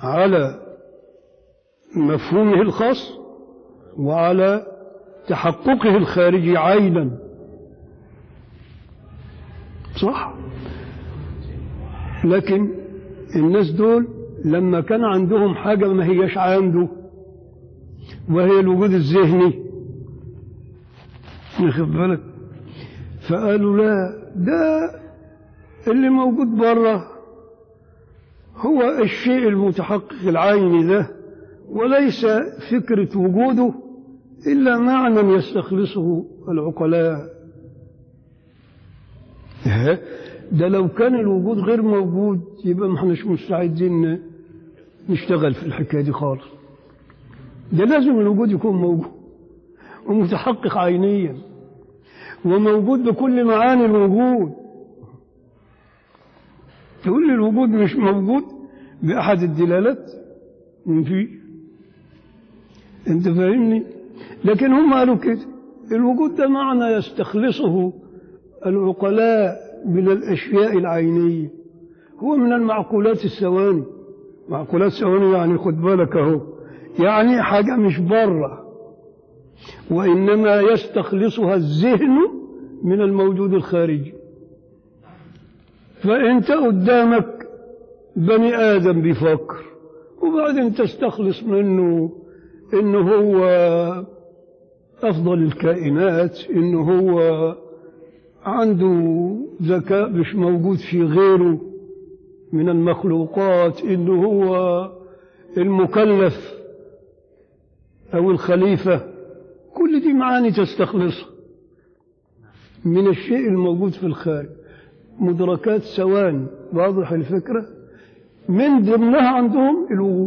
على مفهومه الخاص وعلى تحققه الخارجي عينا صح لكن الناس دول لما كان عندهم حاجة ما هيش عنده وهي الوجود الذهني واخد بالك فقالوا لا ده اللي موجود بره هو الشيء المتحقق العيني ده وليس فكرة وجوده إلا معنى يستخلصه العقلاء ده لو كان الوجود غير موجود يبقى ما احناش مستعدين نشتغل في الحكاية دي خالص ده لازم الوجود يكون موجود ومتحقق عينيا وموجود بكل معاني الوجود تقول لي الوجود مش موجود بأحد الدلالات في انت فاهمني لكن هم قالوا كده الوجود ده معنى يستخلصه العقلاء من الأشياء العينية هو من المعقولات الثواني معقولات ثواني يعني خد بالك اهو يعني حاجة مش بره وإنما يستخلصها الذهن من الموجود الخارجي فأنت قدامك بني آدم بيفكر وبعدين تستخلص منه إنه هو أفضل الكائنات إنه هو عنده ذكاء مش موجود في غيره من المخلوقات إنه هو المكلف أو الخليفة كل دي معاني تستخلصها من الشيء الموجود في الخارج مدركات ثواني واضح الفكرة من ضمنها عندهم الوجود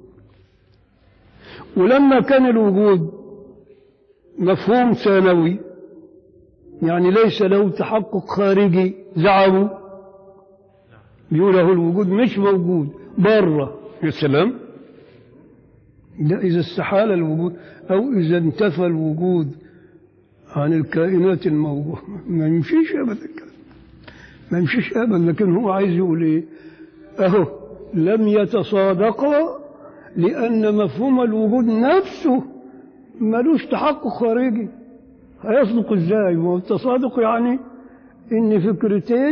ولما كان الوجود مفهوم ثانوي يعني ليس له تحقق خارجي زعموا بيقول له الوجود مش موجود بره يا سلام لا إذا استحال الوجود أو إذا انتفى الوجود عن الكائنات الموجودة ما يمشيش أبدا ما يمشيش أبدا لكن هو عايز يقول إيه أهو لم يتصادقا لأن مفهوم الوجود نفسه ملوش تحقق خارجي هيصدق ازاي والتصادق يعني ان فكرتين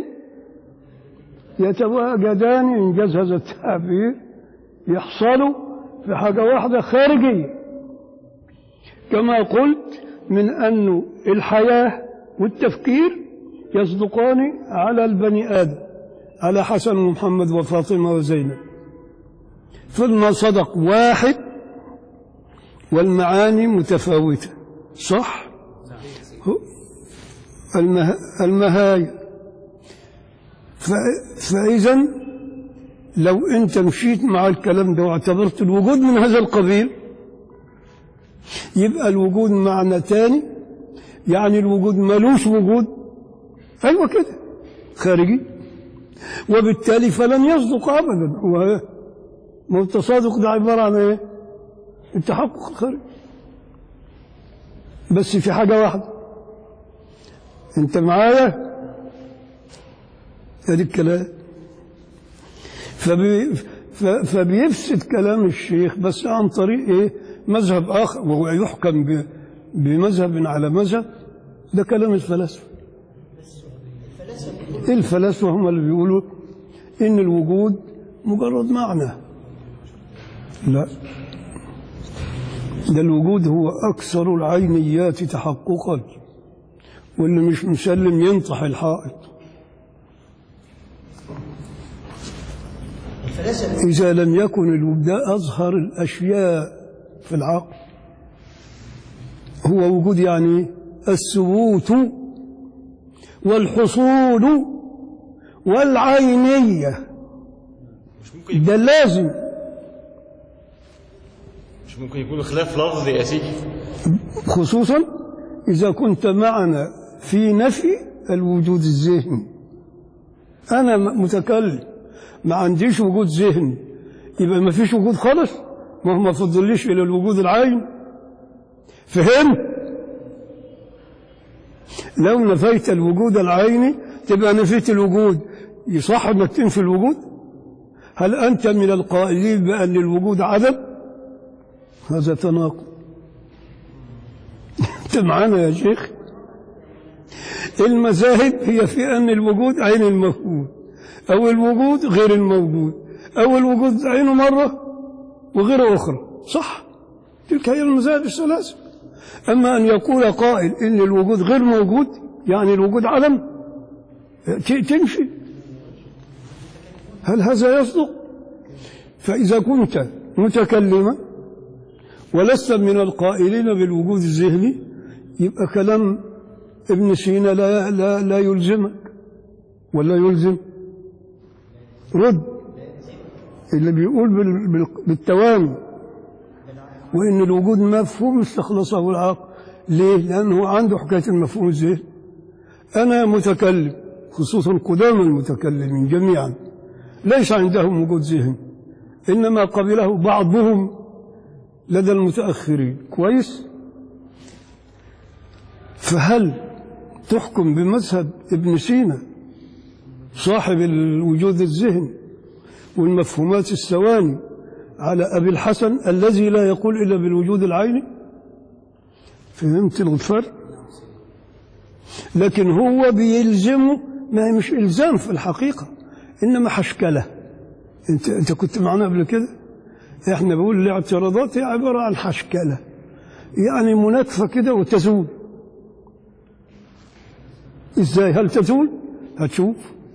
يتواجدان ان جاز هذا التعبير يحصلوا في حاجة واحدة خارجية كما قلت من أن الحياة والتفكير يصدقان على البني آدم على حسن ومحمد وفاطمة وزينب ثم صدق واحد والمعاني متفاوتة صح المه... المهاية ف... فإذا لو أنت مشيت مع الكلام ده واعتبرت الوجود من هذا القبيل يبقى الوجود معنى تاني يعني الوجود ملوش وجود أيوة كده خارجي وبالتالي فلن يصدق أبدا هو ما التصادق ده عبارة عن إيه؟ التحقق الخارجي بس في حاجة واحدة أنت معايا؟ هذا الكلام فبي فبيفسد كلام الشيخ بس عن طريق ايه مذهب اخر وهو يحكم ب- بمذهب على مذهب ده كلام الفلاسفه الفلاسفه هم اللي بيقولوا ان الوجود مجرد معنى لا ده الوجود هو اكثر العينيات تحققا واللي مش مسلم ينطح الحائط الفلاسفة إذا لم يكن الوجود أظهر الأشياء في العقل هو وجود يعني الثبوت والحصول والعينية مش ممكن ده لازم مش ممكن يكون خلاف لفظي يا سيدي خصوصا إذا كنت معنا في نفي الوجود الذهني أنا م- متكلم ما عنديش وجود ذهني يبقى ما فيش وجود خالص ما هو ما فضليش إلى الوجود العين فهم لو نفيت الوجود العيني تبقى نفيت الوجود يصح انك تنفي الوجود هل أنت من القائلين بأن الوجود عدم هذا تناقض أنت معنا يا شيخ المذاهب هي في أن الوجود عين المفقود أو الوجود غير الموجود أو الوجود عينه مرة وغير أخرى صح تلك هي المذاهب الثلاثة أما أن يقول قائل إن الوجود غير موجود يعني الوجود عدم ت- تمشي هل هذا يصدق فإذا كنت متكلما ولست من القائلين بالوجود الذهني يبقى كلام ابن سينا لا, لا, لا يلزمك ولا يلزم رد اللي بيقول بال- بال- بالتوامي وإن الوجود مفهوم استخلصه العقل ليه؟ لأنه عنده حكاية المفهوم الذهني أنا متكلم خصوصا قدام المتكلمين جميعا ليس عندهم وجود ذهني إنما قبله بعضهم لدى المتأخرين كويس فهل تحكم بمذهب ابن سينا صاحب الوجود الذهني والمفهومات الثواني على أبي الحسن الذي لا يقول إلا بالوجود العيني فهمت الفرق لكن هو بيلزمه ما هي مش إلزام في الحقيقة إنما حشكلة أنت, أنت كنت معنا قبل كده إحنا بقول الاعتراضات هي عبارة عن حشكلة يعني مناكفة كده وتزول إزاي هل تزول هتشوف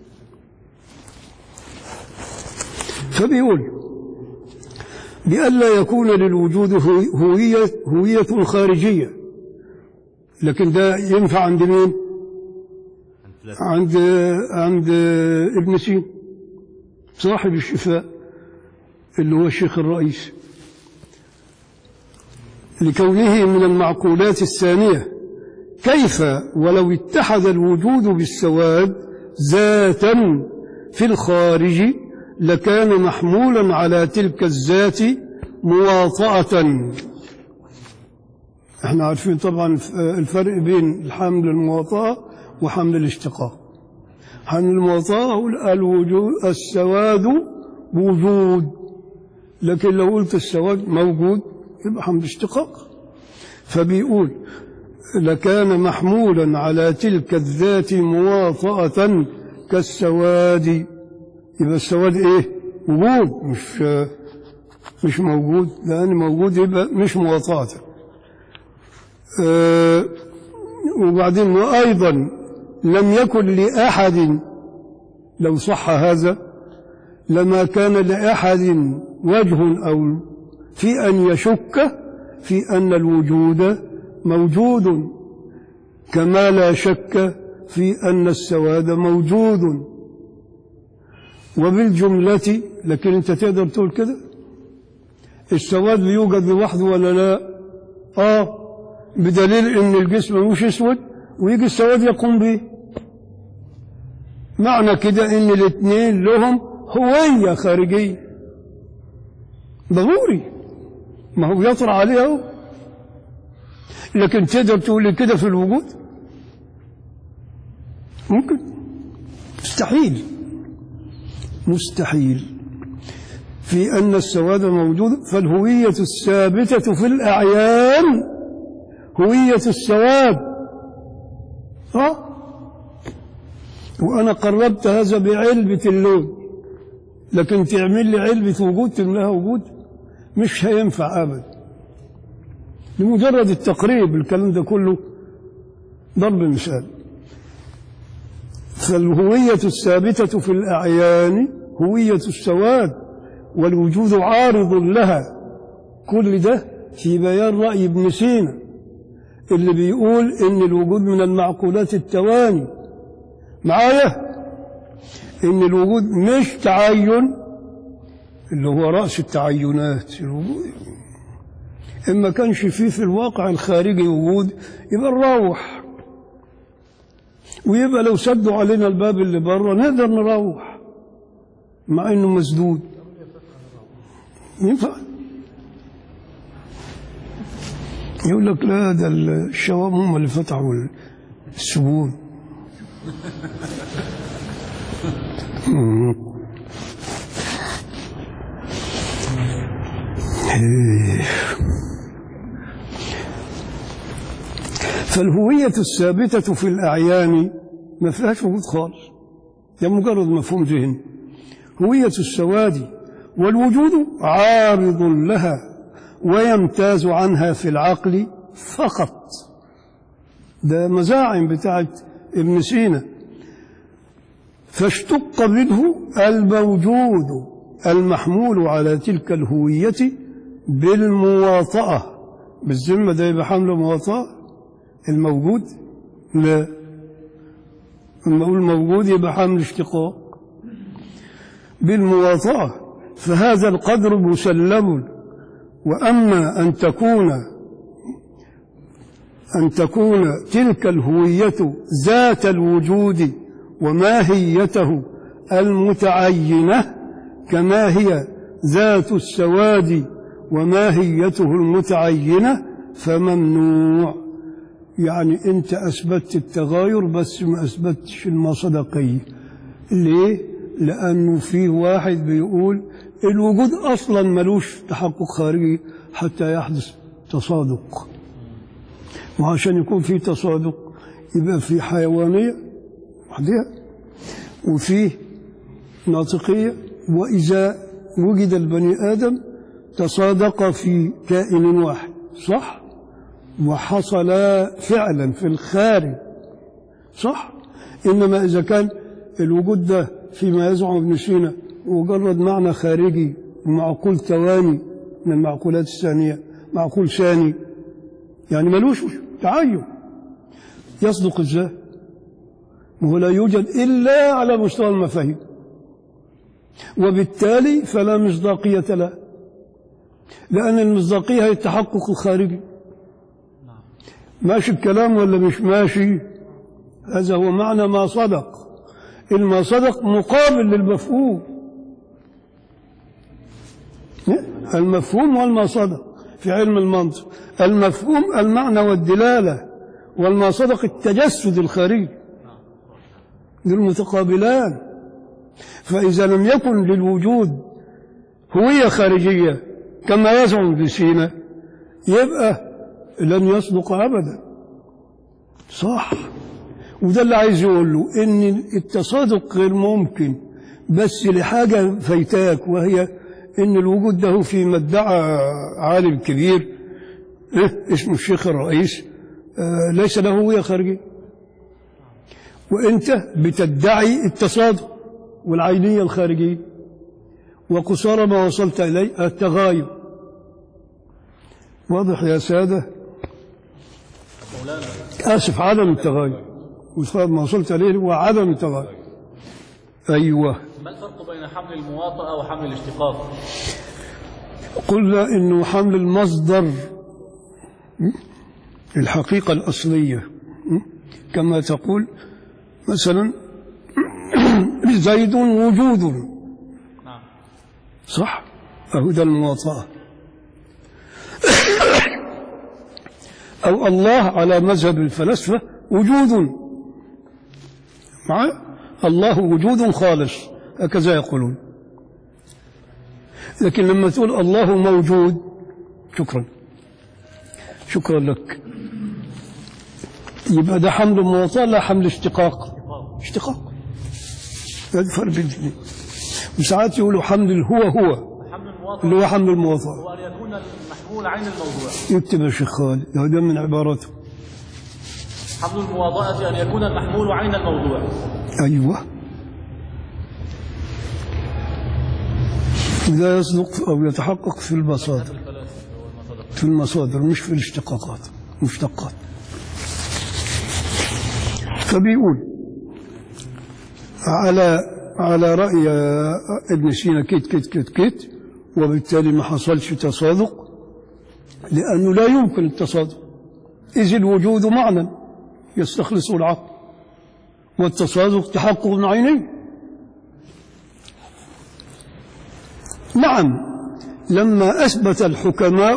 فبيقول بألا يكون للوجود هوي- هوية هوية خارجية لكن ده ينفع عند مين؟ عند عند ابن سين صاحب الشفاء اللي هو الشيخ الرئيس لكونه من المعقولات الثانية كيف ولو اتحد الوجود بالسواد ذاتا في الخارج لكان محمولا على تلك الذات مواطأة احنا عارفين طبعا الفرق بين الحمل المواطأة وحمل الاشتقاق حمل المواطأة هو الوجود السواد وجود لكن لو قلت السواد موجود يبقى حمل اشتقاق فبيقول لكان محمولا على تلك الذات مواطأة كالسواد يبقى السواد ايه وجود مش مش موجود لأن موجود يبقى مش مواطأة أه وبعدين وأيضا لم يكن لأحد لو صح هذا لما كان لأحد وجه أو في أن يشك في أن الوجود موجود كما لا شك في أن السواد موجود وبالجملة لكن أنت تقدر تقول كده السواد بيوجد لوحده ولا لا آه بدليل أن الجسم مش أسود ويجي السواد يقوم به معنى كده أن الاثنين لهم هوية خارجية ضروري ما هو يطرأ عليها هو لكن تقدر تقول لي كده في الوجود ممكن مستحيل مستحيل في أن السواد موجود فالهوية الثابتة في الأعيان هوية السواد ها وأنا قربت هذا بعلبة اللون لكن تعمل لي علبة وجود تملاها وجود مش هينفع أبدا لمجرد التقريب الكلام ده كله ضرب مثال فالهوية الثابتة في الأعيان هوية السواد والوجود عارض لها كل ده في بيان رأي ابن سينا اللي بيقول إن الوجود من المعقولات التواني معايا إن الوجود مش تعين اللي هو رأس التعينات الوجود إما كانش فيه في الواقع الخارجي وجود يبقى نروح ويبقى لو سدوا علينا الباب اللي بره نقدر نروح مع انه مسدود ينفع يقول لك لا ده الشوام هم اللي فتحوا السجون فالهوية الثابتة في الأعيان ما فيهاش وجود خالص هي مجرد مفهوم ذهني هوية السواد والوجود عارض لها ويمتاز عنها في العقل فقط ده مزاعم بتاعت ابن سينا فاشتق منه الموجود المحمول على تلك الهوية بالمواطأة بالذمة ده يبقى حمل مواطأة الموجود لا لما أقول موجود يبقى حمل اشتقاق بالمواطأة فهذا القدر مسلم وأما أن تكون أن تكون تلك الهوية ذات الوجود وماهيته المتعينة كما هي ذات السواد وماهيته المتعينة فممنوع يعني أنت أثبتت التغاير بس ما أثبتش المصدقية ليه؟ لأنه في واحد بيقول الوجود أصلا ملوش تحقق خارجي حتى يحدث تصادق وعشان يكون في تصادق يبقى في حيوانية وحدها وفيه ناطقية وإذا وجد البني آدم تصادق في كائن واحد صح وحصل فعلا في الخارج صح إنما إذا كان الوجود ده فيما يزعم ابن سينا مجرد معنى خارجي معقول ثواني من المعقولات الثانية معقول ثاني يعني ملوش تعين يصدق ازاي وهو لا يوجد إلا على مستوى المفاهيم وبالتالي فلا مصداقية له لأن المصداقية هي التحقق الخارجي ماشي الكلام ولا مش ماشي هذا هو معنى ما صدق الما صدق مقابل للمفهوم المفهوم والما صدق في علم المنطق المفهوم المعنى والدلالة والما صدق التجسد الخارجي للمتقابلان فإذا لم يكن للوجود هوية خارجية كما يزعم ابن سينا يبقى لن يصدق أبدا صح وده اللي عايز يقول له إن التصادق غير ممكن بس لحاجة فايتاك وهي إن الوجود ده في مدعى عالم كبير إيه اسمه الشيخ الرئيس آه ليس له هوية خارجية وأنت بتدعي التصادق والعينية الخارجية وقصارى ما وصلت إليه التغاير واضح يا سادة آسف عدم التغاير وصار ما وصلت إليه هو عدم التغاير أيوه ما الفرق بين حمل المواطأة وحمل الاشتقاق؟ قلنا انه حمل المصدر الحقيقة الأصلية كما تقول مثلا زيد وجود نعم صح أهو ده المواطأة أو الله على مذهب الفلاسفة وجود مع الله وجود خالص هكذا يقولون لكن لما تقول الله موجود شكرا شكرا لك يبقى ده حمل مواطأة لا حمل اشتقاق اشتقاق هذا فرق بين الاثنين وساعات يقولوا حمل الهو هو حمل المواطأة اللي هو حمل المواطأة هو أن يكون المحمول عين الموضوع يكتب يا شيخ خالد هذا من عباراته حمل المواطأة أن يكون المحمول عين الموضوع أيوة إذا يصدق أو يتحقق في المصادر في المصادر مش في الاشتقاقات مشتقات فبيقول على على رأي ابن سينا كيت كيت كيت كيت وبالتالي ما حصلش تصادق لأنه لا يمكن التصادق إذ الوجود معنى يستخلصه العقل والتصادق تحقق عيني نعم لما أثبت الحكماء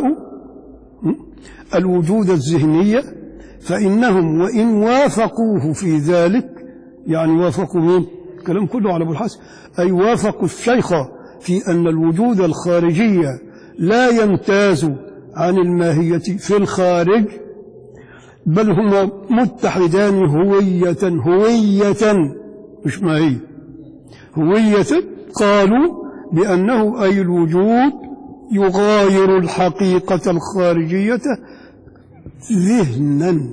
الوجود الذهني فإنهم وإن وافقوه في ذلك يعني وافقوا مين الكلام كله على أبو الحسن أي وافقوا الشيخ في أن الوجود الخارجي لا يمتاز عن الماهية في الخارج بل هما متحدان هوية هوية مش ماهية هوية قالوا بأنه أي الوجود يغاير الحقيقة الخارجية ذهنا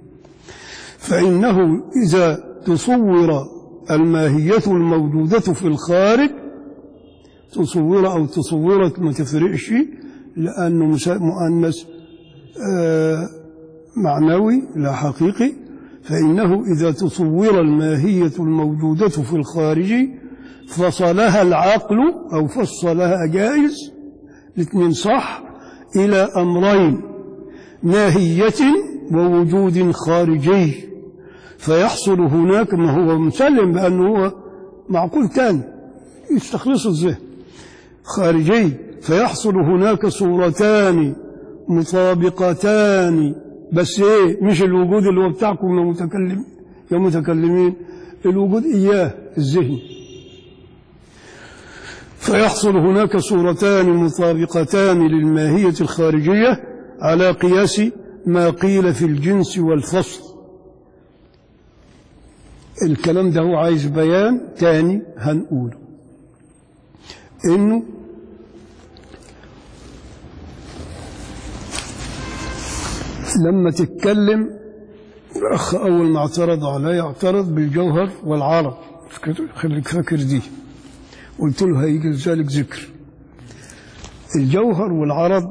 فإنه إذا تصور الماهية الموجودة في الخارج تصور أو تصورت ما تفرقش لأنه مسا- مؤنث آه، معنوي لا حقيقي فإنه إذا تصور الماهية الموجودة في الخارج فصلها العقل أو فصلها جائز الاثنين صح إلى أمرين ماهية ووجود خارجي فيحصل هناك ما هو مسلم بأنه هو معقول تاني يستخلص الذهن خارجي فيحصل هناك صورتان مطابقتان بس ايه مش الوجود اللي هو بتاعكم يا متكلم يا متكلمين الوجود اياه الذهن فيحصل هناك صورتان مطابقتان للماهية الخارجية على قياس ما قيل في الجنس والفصل الكلام ده هو عايز بيان تاني هنقوله انه لما تتكلم الاخ اول ما اعترض علي اعترض بالجوهر والعرض خليك فاكر دي قلت له هيجي ذلك ذكر الجوهر والعرض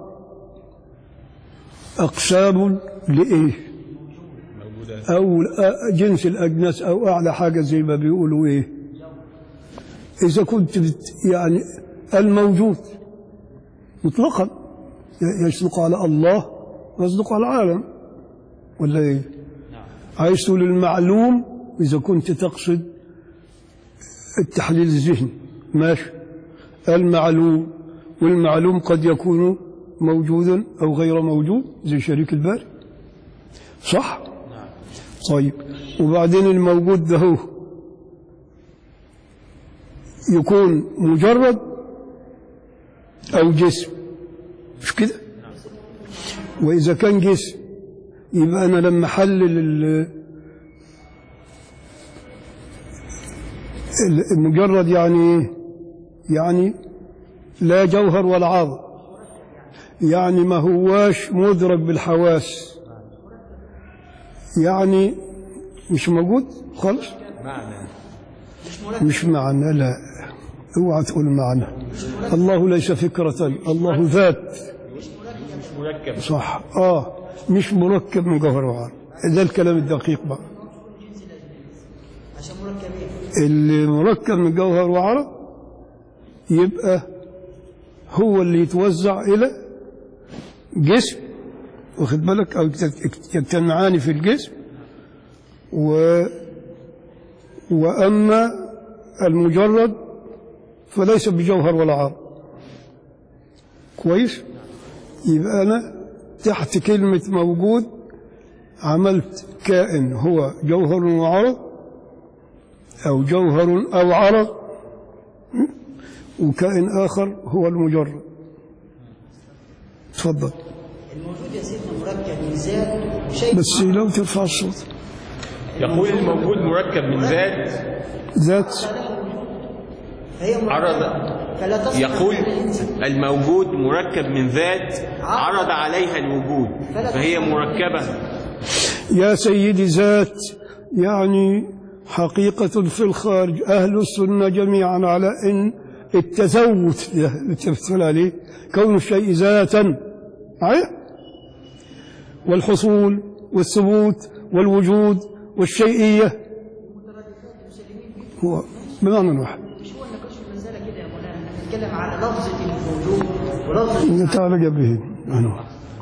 اقسام لايه او جنس الاجناس او اعلى حاجه زي ما بيقولوا ايه اذا كنت بت يعني الموجود مطلقا يصدق على الله ويصدق على العالم ولا ايه عايز تقول المعلوم اذا كنت تقصد التحليل الذهني ماشي المعلوم والمعلوم قد يكون موجودا او غير موجود زي شريك الباري صح طيب وبعدين الموجود ده هو يكون مجرد او جسم مش كده واذا كان جسم يبقى انا لما احلل ال- ال- المجرد يعني ايه يعني لا جوهر ولا عرض يعني ما هواش مدرك بالحواس يعني مش موجود خالص معنى مش معنى لا اوعى تقول معنى الله ليس فكرة الله ذات مش مركب صح اه مش مركب من جوهر وعرض ده الكلام الدقيق بقى اللي مركب من جوهر وعرض يبقى هو اللي يتوزع الى جسم واخد بالك او يجت- يجتمعان في الجسم و واما المجرد فليس بجوهر ولا عرض كويس يبقى انا تحت كلمه موجود عملت كائن هو جوهر وعرض او جوهر او عرض وكائن اخر هو المجرد تفضل الموجود يا سيدنا مركب من ذات وشيء بس لو ترفع الصوت يقول الموجود مركب من ذات ذات فهي مركبة عرض فلا تصلح يقول للإنس. الموجود مركب من ذات عرض عليها الوجود فهي مركبة يا سيدي ذات يعني حقيقة في الخارج أهل السنة جميعا على أن التزوت اللي تبتل عليه كون الشيء ذاتا عيه؟ والحصول والثبوت والوجود والشيئية هو بمعنى واحد مش هو النقاش في المسألة كده يا مولانا احنا بنتكلم على لفظة الموجود ولفظة تعالى به أنا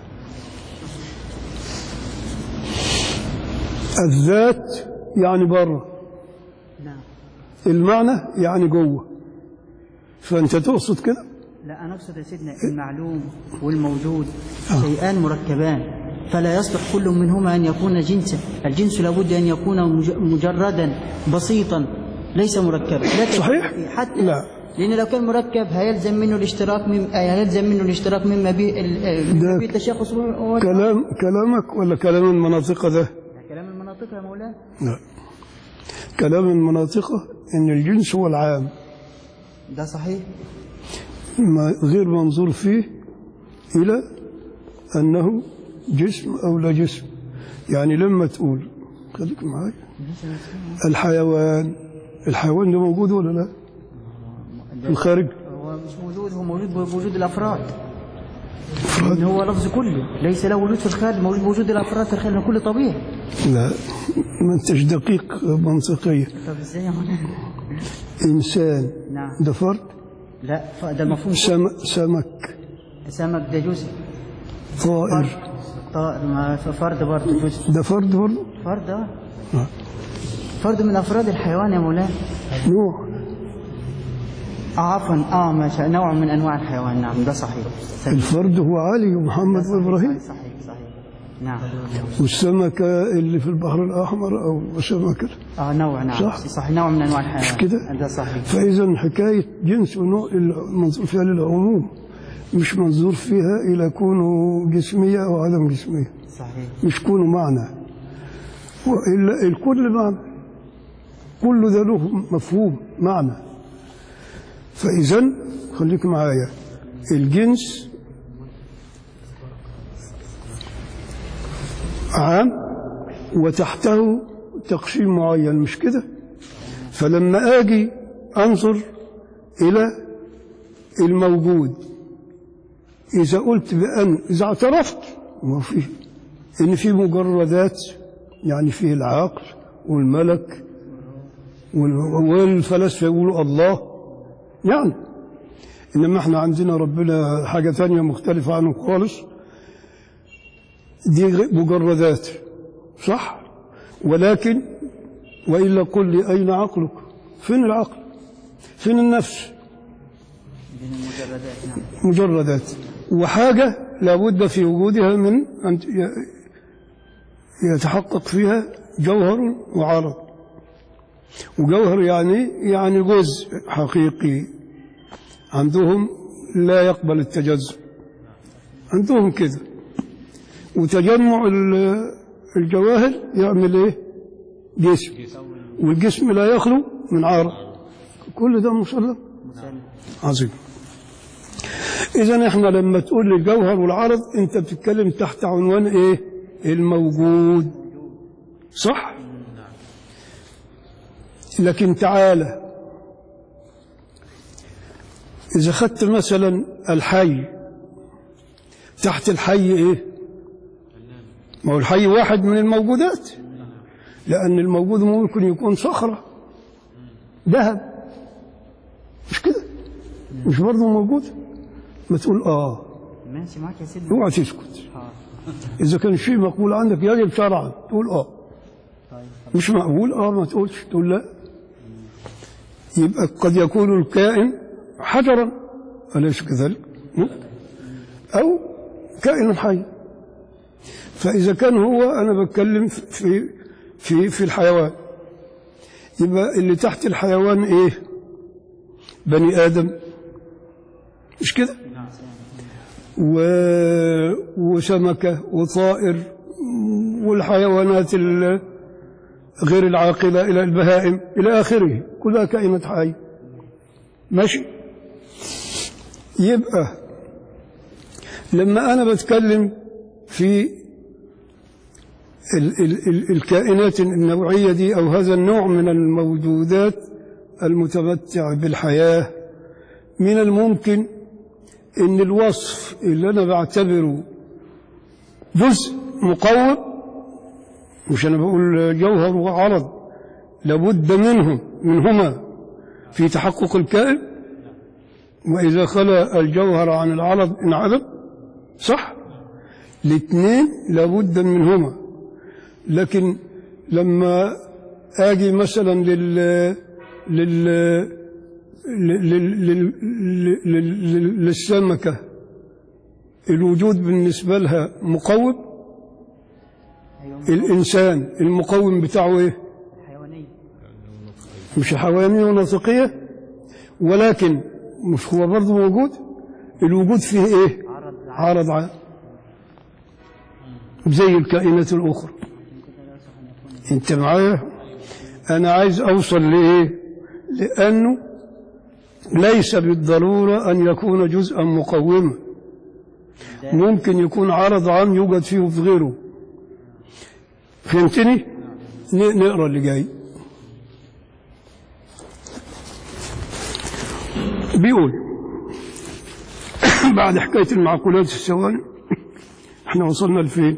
الذات يعني بره نعم المعنى يعني جوه فأنت تقصد كده لا أنا أقصد يا سيدنا المعلوم والموجود شيئان مركبان فلا يصلح كل منهما أن يكون جنسا الجنس لابد أن يكون مج- مجردا بسيطا ليس مركبا لكن صحيح؟ حتى لا لأن لو كان مركب هيلزم منه الاشتراك من هيلزم منه الاشتراك مما به ال- مما ده به التشخص و- و- كلام كلامك ولا كلام المناطق ده؟ ده كلام المناطق يا مولانا لا كلام المناطق إن الجنس هو العام ده صحيح ما غير منظور فيه إلى أنه جسم أو لا جسم يعني لما تقول خليك معايا الحيوان الحيوان ده موجود ولا لا في الخارج هو مش موجود هو موجود بوجود الافراد ان هو لفظ كله ليس له وجود في الخارج موجود بوجود الافراد في الخارج كل طبيعي لا ما انتش دقيق منطقيا طب ازاي يا مولانا إنسان نعم ده فرد لا ف- ده المفهوم سم سمك سمك ده جزء طائر طائر ما ف- فرد برضه جزء ده فرد برضه فرد اه آه. فرد من افراد الحيوان يا مولانا نوع اه عفوا اه ماشي نوع من انواع الحيوان نعم ده صحيح صحيح الفرد هو علي ومحمد وإبراهيم صحيح صحيح, صحيح. نعم والسمكة اللي في البحر الأحمر أو سمكة اه نوع نعم صح. صح نوع من انواع الحيوان مش كده؟ ده صحيح فإذا حكاية جنس ونوع المنظور فيها للعموم مش منظور فيها إلى كونه جسمية أو عدم جسمية صحيح مش كونه معنى وإلا الكل معنى كل ده له مفهوم معنى فإذا خليك معايا الجنس عام وتحته تقسيم معين مش كده فلما أجي أنظر إلى الموجود إذا قلت بأن إذا اعترفت ما في إن في مجردات يعني فيه العقل والملك وال- والفلاسفة يقولوا الله يعني إنما إحنا عندنا ربنا حاجة تانية مختلفة عنه خالص دي غ- مجردات صح ولكن وإلا قل لي أين عقلك فين العقل فين النفس من المجردات نعم مجردات وحاجة لابد في وجودها من أن ت- ي- يتحقق فيها جوهر وعرض وجوهر يعني يعني جزء حقيقي عندهم لا يقبل التجزؤ عندهم كده وتجمع ال- الجواهر يعمل ايه جسم والجسم لا يخلو من عرض كل ده مسلم عظيم إذا إحنا لما تقول الجوهر والعرض أنت بتتكلم تحت عنوان إيه؟ الموجود صح؟ لكن تعالى إذا خدت مثلا الحي تحت الحي إيه؟ ما هو الحي واحد من الموجودات لأن الموجود ممكن يكون صخرة ذهب مش كده؟ مش برضه موجود؟ ما تقول آه ماشي معاك يا سيدنا اوعى تسكت إذا كان شيء مقبول عندك يجب شرعا تقول آه مش مقبول آه ما تقولش تقول لا يبقى قد يكون الكائن حجرا أليس كذلك؟ م? أو كائن حي فإذا كان هو أنا بتكلم في في في الحيوان يبقى اللي تحت الحيوان إيه؟ بني آدم مش كده؟ و... وسمكة وطائر والحيوانات ال- غير العاقلة إلى البهائم إلى آخره كلها كائنات حية ماشي يبقى لما أنا بتكلم في ال ال ال الكائنات النوعية دي أو هذا النوع من الموجودات المتمتع بالحياة من الممكن ان الوصف اللي انا بعتبره جزء مقوم مش انا بقول جوهر وعرض لابد منهم منهما في تحقق الكائن واذا خلا الجوهر عن العرض انعدم صح الاثنين لابد منهما لكن لما اجي مثلا لل لل لل- لل- لل- لل- للسمكة الوجود بالنسبة لها مقوم الإنسان المقوم بتاعه إيه حيوانية مش حيوانية ونطقية ولكن مش هو برضه موجود الوجود فيه ايه عرض عام زي الكائنات الأخرى انت معايا انا عايز اوصل لايه لانه ليس بالضرورة ان يكون جزءا مقوما ممكن يكون عرض عام يوجد فيه في غيره فهمتني ن- نقرا اللي جاي بيقول بعد حكاية المعقولات الثواني احنا وصلنا لفين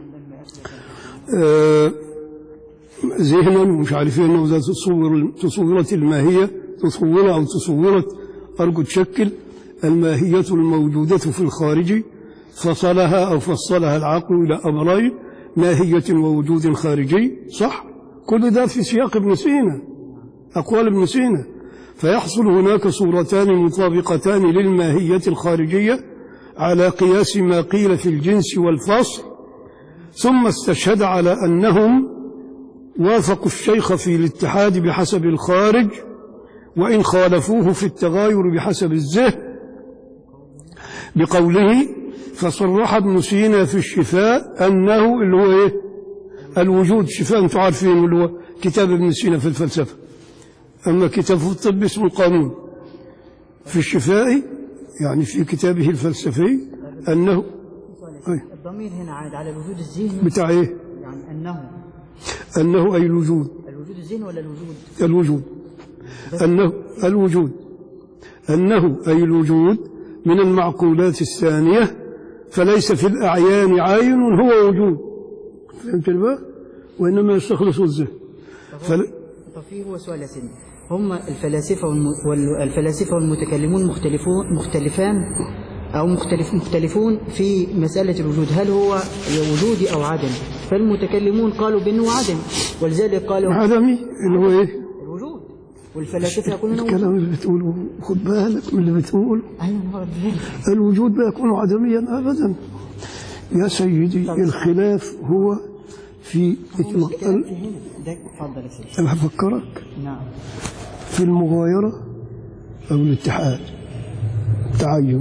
آه ذهنا ومش عارفين انه اذا تصور تصورت الماهيه تصور او تصورت ارجو تشكل الماهيه الموجوده في الخارج فصلها او فصلها العقل الى امرين ماهيه ووجود خارجي صح كل ده في سياق ابن سينا اقوال ابن سينا فيحصل هناك صورتان مطابقتان للماهيه الخارجيه على قياس ما قيل في الجنس والفصل ثم استشهد على انهم وافقوا الشيخ في الاتحاد بحسب الخارج وإن خالفوه في التغاير بحسب الذهن بقوله فصرح ابن سينا في الشفاء أنه اللي هو إيه الوجود شفاء أنتم عارفين اللي هو كتاب ابن سينا في الفلسفة أما كتاب في الطب اسمه القانون في الشفاء يعني في كتابه الفلسفي أنه أي الضمير هنا عاد على الوجود الذهني بتاع إيه يعني أنه أنه أي الوجود الوجود الذهني ولا الوجود الوجود أنه الوجود أنه أي الوجود من المعقولات الثانية فليس في الأعيان عين هو وجود فهمت الباب وإنما يستخلص الذهن فل... طب في هو سؤال يا سيدي هم الفلاسفة والم... والفلاسفة والمتكلمون مختلفون مختلفان أو مختلف مختلفون في مسألة الوجود هل هو وجودي أو عدمي فالمتكلمون قالوا بأنه عدمي ولذلك قالوا عدمي اللي هو إيه الوجود والفلاسفة يقولون وجود الكلام اللي بتقوله خد بالك من اللي بتقوله أيوة هو بذلك. الوجود لا يكون عدميا أبدا يا سيدي الخلاف هو في هو مش الكلام ال- في هنا ده اتفضل يا سيدي أنا هفكرك نعم في المغايرة أو الاتحاد تعين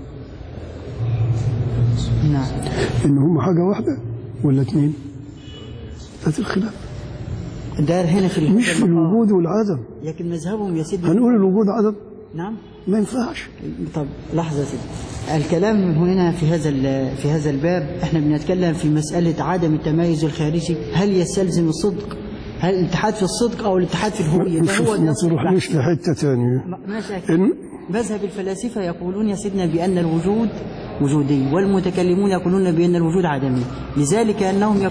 نعم إن هم حاجة واحدة ولا اتنين هذا الخلاف ده هنا في مش في الوجود والعدم لكن مذهبهم يا سيدي هنقول الوجود عدم نعم ما ينفعش طب لحظة يا سيدي الكلام هنا في هذا ال- في هذا الباب احنا بنتكلم في مسألة عدم التميز الخارجي هل يستلزم الصدق؟ هل الاتحاد في الصدق أو الاتحاد في الهوية؟ مش ده هو ما النص تروحليش لحتة ثانية ما- ماشي يا إن مذهب الفلاسفة يقولون يا سيدنا بأن الوجود وجودي والمتكلمون يقولون بأن الوجود عدمي لذلك أنهم يق...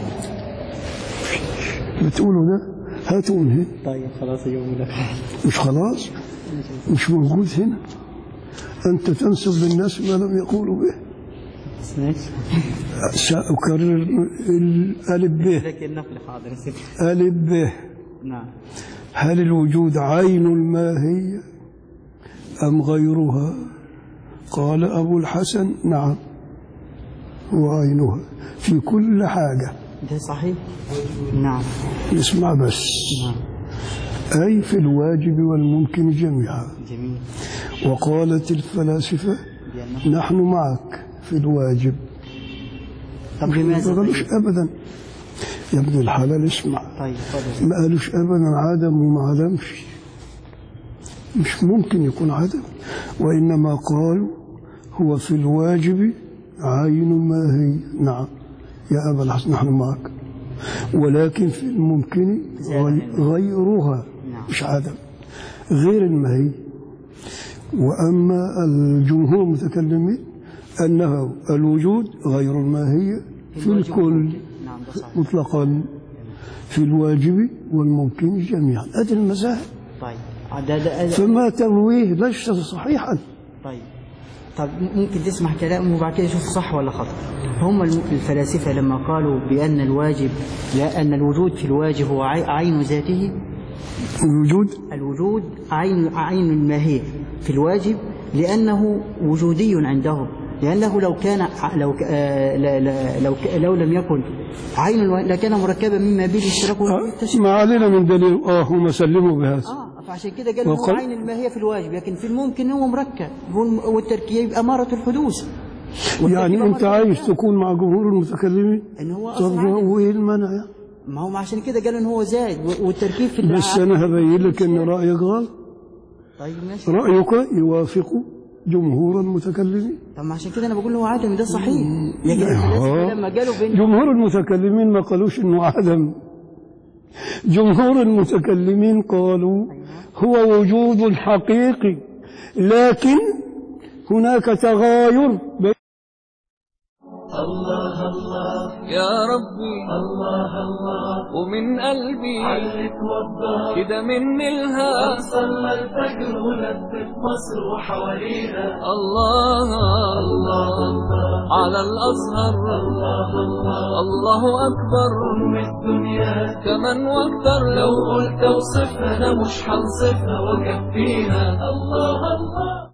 بتقولوا ده هاتوا من هنا طيب خلاص يوم لك مش خلاص مش موجود هنا أنت تنسب للناس ما لم يقولوا به ماشي سأكرر الألف به لكن النقل حاضر يا سيدي ألف به نعم هل الوجود عين الماهية أم غيرها قال أبو الحسن نعم هو عينها في كل حاجة ده صحيح نعم اسمع بس نعم أي في الواجب والممكن جميعا جميل وقالت الفلاسفة بأنه نحن معك في الواجب طب ما لماذا قالوش طيب؟ أبدا يا ابن الحلال اسمع طيب اتفضل ما قالوش أبدا عدم وما عدمش مش ممكن يكون عدم وإنما قالوا هو في الواجب عين ما هي نعم يا أبا الحسن نحن معك ولكن في الممكن غي- غيرها نعم. مش عدم غير المهي وأما الجمهور المتكلمين أنه الوجود غير الماهية في الواجب الكل والممكن. نعم ده صحيح مطلقا في الواجب والممكن جميعا هذه المذاهب طيب ده ده فما ترويه ليس صحيحا طيب طب ممكن تسمع كلام وبعد كده شوف صح ولا خطأ هم الم- الفلاسفة لما قالوا بأن الواجب لأن الوجود في الواجب هو عي- عين ذاته الوجود الوجود عين عين الماهية في الواجب لأنه وجودي عندهم لأنه لو كان ع- لو ك- آه، لا- لا- لو ك- لو لم يكن عين الوا- لكان مركبا مما به اشتراك آه، ما علينا من دليل اه هم سلموا بهذا اه فعشان كده قال هو وقال- عين الماهية في الواجب لكن في الممكن هو مركب هو- والتركيب أمارة الحدوث يعني أنت عايز تكون مع جمهور المتكلمين إن هو طب أصلا عادي. وإيه المنع يعني؟ ما هو عشان كده قالوا إن هو زائد و- والتركيب في بس الأعراض- أنا هبين لك إن رأيك غلط طيب ماشي رأيك يوافق جمهور المتكلمين طب ما عشان كده أنا بقول له هو عدم ده صحيح لكن الفلاسفة لما قالوا بين جمهور المتكلمين ما قالوش انه عدم جمهور المتكلمين قالوا هو وجود حقيقي لكن هناك تغاير بين يا ربي الله الله ومن قلبي كده مني الها صلى الفجر ولفت مصر وحوالينا الله الله على الأزهر الله أكبر أم الدنيا كمان واكتر لو قلت اوصفها انا مش هنصفها وكفيها الله الله